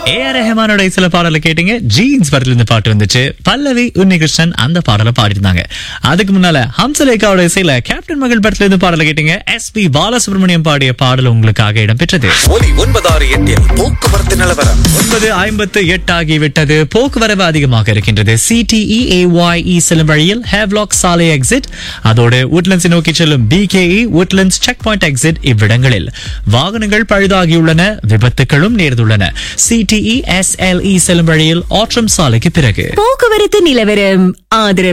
AR ரஹமானோட சில பாடலை கேட்டீங்க ஜீன்ஸ் படத்துல இருந்து பாட்டு வந்துச்சு பல்லவி உன்னிகிருஷ்ணன் அந்த பாடலை பாடிருந்தாங்க அதுக்கு முன்னால ஹம்சலேகாவோட இசையில கேப்டன் மகள் படத்துல இருந்து பாடலை கேட்டீங்க எஸ் பி பாலசுப்ரமணியம் பாடிய பாடல் உங்களுக்காக இடம்பெற்றது ஒலி ஒன்பதாறு எட்டில் போக்குவரத்து நிலவரம் ஒன்பது ஐம்பத்து எட்டு ஆகிவிட்டது போக்குவரவு அதிகமாக இருக்கின்றது சிடிஇஏஒய் செல்லும் வழியில் ஹேவ்லாக் சாலை எக்ஸிட் அதோடு உட்லண்ட்ஸை நோக்கி செல்லும் BKE Woodlands checkpoint exit இவ்விடங்களில் வாகனங்கள் பழுதாகியுள்ளன விபத்துகளும் நேர்ந்துள்ளன சிடிஇ எஸ்எல்இ செல்லும் வழியில் ஆற்றம் சாலைக்கு பிறகு போக்குவரத்து நிலவரம் ஆதரவு